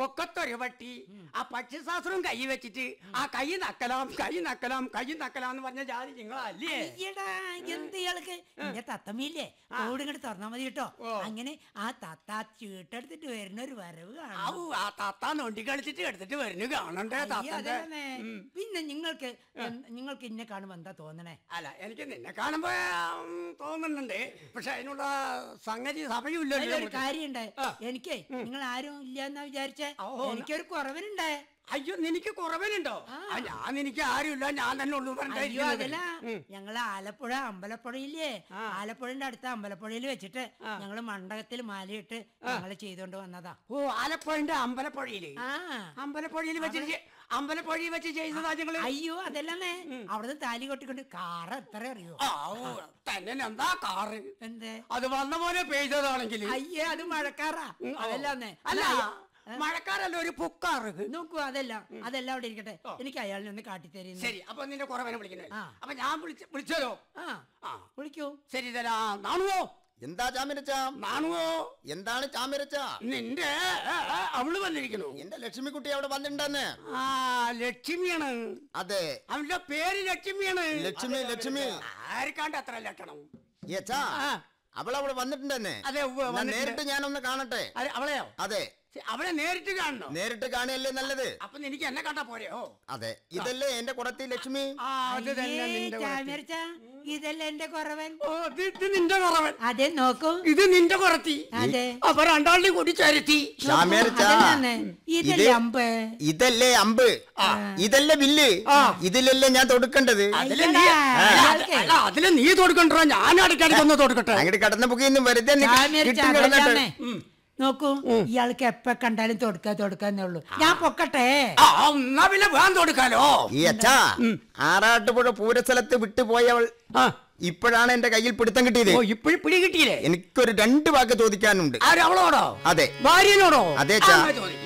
പൊക്കത്തൊരു പട്ടി ആ പക്ഷിശാസ്ത്രവും കൈ വെച്ചിട്ട് ആ കൈ നക്കലാം കൈ നക്കലാം കൈ നക്കലാം എന്ന് പറഞ്ഞ ജാതി നിങ്ങളല്ലേ അയ്യടാ എന്ത് ഇയാൾക്ക് എന്റെ തത്തമ്മയില്ലേ ഓട് ഇങ്ങോട്ട് തുറന്നാ മതി കേട്ടോ അങ്ങനെ ആ തത്ത ചീട്ടെടുത്തിട്ട് വരുന്ന ഒരു വരവ് കാണാം ആവു ആ താത്ത നൊണ്ടി കളിച്ചിട്ട് എടുത്തിട്ട് വരുന്നു കാണണ്ടേ അയ്യോ, താത്തന്റെ അതല്ലേ. പിന്നെ നിങ്ങൾക്ക് എന്ത്- നിങ്ങൾക്ക് ഇന്നെ കാണുമ്പോ എന്താ തോന്നണേ അല്ല എനിക്ക് നിന്നെ കാണുമ്പോ ഉം, തോന്നുന്നുണ്ട് പക്ഷെ അതിനുള്ള സംഗതി സഭയില്ലല്ലോ അതിലൊരു കാര്യണ്ട് എനിക്കേ നിങ്ങൾ ആരും ഇല്ല എന്നാ വിചാരിച്ചേ ഓ, എനിക്കൊരു കുറവനുണ്ടേ അയ്യോ നിനക്ക് കുറവനുണ്ടോ ആ, ഞാൻ എനിക്ക് ആരുമില്ല ഞാൻ തന്നെ ഉള്ളൂ അയ്യോ അതല്ല പറഞ്ഞിരിക്കുന്നത്. ഞങ്ങള് ആലപ്പുഴ അമ്പലപ്പുഴയില്ലേ ആലപ്പുഴന്റെ അടുത്ത അമ്പലപ്പുഴയിൽ വെച്ചിട്ട് ഞങ്ങള് മണ്ഡപത്തിൽ മാലയിട്ട് ഞങ്ങള് ചെയ്തോണ്ട് വന്നതാ ഓ ആലപ്പുഴന്റെ അമ്പലപ്പുഴയില് ആ അമ്പലപ്പുഴയിൽ വെച്ച് ചെ- അമ്പലപ്പുഴയിൽ വെച്ച് ചെയ്തതാ നിങ്ങള് അയ്യോ അതല്ലേ അവിടുന്ന് താലി കൊട്ടിക്കൊണ്ട് കാറ് എത്ര അറിയോ ആ, ഓ, തന്നെ എന്താ കാറ് എന്തേ അത് വന്ന പോലെ പെയ്തതാണെങ്കിൽ അയ്യേ അത് മഴക്കാറാ അതല്ലാന്നേ അല്ല മഴക്കാരല്ല ഒരു പുക്കാറ് നോക്കൂ അതല്ല അതെല്ലാം അവിടെ ഇരിക്കട്ടെ എനിക്ക് അയാളിനെ ഒന്ന് കാട്ടിത്തരുന്നു ശരി അപ്പൊ നിന്റെ കുറവനെ വിളിക്കുന്നത് ആ. അപ്പൊ ഞാൻ വിളിച്ച വിളിച്ചല്ലോ ആ ആ വിളിക്കൂ ശരി തരാ നാണുവോ എന്താ ചാമിരച്ച നാണുവോ എന്താണ് ചാമിരച്ച നിന്റെ ഏ, ഏ, അവള് വന്നിരിക്കുന്നു എന്റെ ലക്ഷ്മിക്കുട്ടി അവിടെ വന്നിട്ടുണ്ടെന്ന് ആ ലക്ഷ്മിയാണ് അതെ അവന്റെ പേര് ലക്ഷ്മിയാണ് ലക്ഷ്മി ലക്ഷ്മി ആർക്കാണ്ട് അത്ര ലക്ഷണം ഏച്ചാ ആ. അവളവിടെ വന്നിട്ടുണ്ടെന്ന് അതെ ഉവ്വ് ഞാൻ വന്നിട്ടുണ്ട്. നേരിട്ട് ഞാനൊന്ന് കാണട്ടെ അരെ, അവളെയോ അതെ ശ്ശെ, അവളെ നേരിട്ട് കാണണോ നേരിട്ട് കാണുകയല്ലേ നല്ലത് അപ്പൊ നിനക്ക് എന്നെ കണ്ടാ പോരെയോ അതെ ഇതല്ലേ എന്റെ കുടത്തി ലക്ഷ്മി ആ അത് തന്നെ നിന്റെ കുറത്തി. ചാമരച്ച ഇതല്ല എന്റെ കുറവൻ ഓ ഇത് ഇത് നിന്റെ കുറവൻ അതെ നോക്കൂ ഇത് നിന്റെ കുറത്തി അതെ അപ്പൊ രണ്ടാളുടെയും കൂടി ചരത്തി ചാമേരച്ച അതന്നെ. ഇതല്ലേ ഇത് അമ്പ് ഇതല്ലേ അമ്പ് ഇതല്ലേ വില്ല് ഇതിലല്ലേ ഞാൻ തൊടുക്കേണ്ടത് അതില് നീ അയ്യടാ, അല്ല, ഇയാൾക്കേ. അല്ല അതില് നീ തൊടുക്കണ്ടോ ഞാൻ ഇടയ്ക്കിടയ്ക്ക് ഒന്ന് തൊടുക്കട്ടെ അങ്ങോട്ട് കടന്ന പുകയൊന്നും വെറുതെ നിക്ക് ചാമരച്ച കിട്ടും കിടന്നിട്ട് അതല്ലാന്നേ. നോക്കൂ ഇയാൾക്ക് എപ്പ കണ്ടാലും തൊടുക്ക തൊടുക്കാന്നേ ഉള്ളൂ ഞാൻ പൊക്കട്ടെ ആ എന്നാ പിന്നെ വേഗം തൊടുക്കാലോ ഈ അച്ഛാ ആറാട്ടുപുഴ പൂരസ്ഥലത്ത് വിട്ടുപോയവൾ ആ ഇപ്പോഴാണ് എന്റെ കയ്യിൽ പിടുത്തം കിട്ടിയത് ഓ ഇപ്പഴും പിടി കിട്ടിയില്ലേ എനിക്കൊരു രണ്ട് വാക്ക് ചോദിക്കാനുണ്ട് ആര് അവളോടോ അതെ ഭാര്യനോടോ അതെ, ആ, ചാ. എന്നാ ചോദിക്ക്.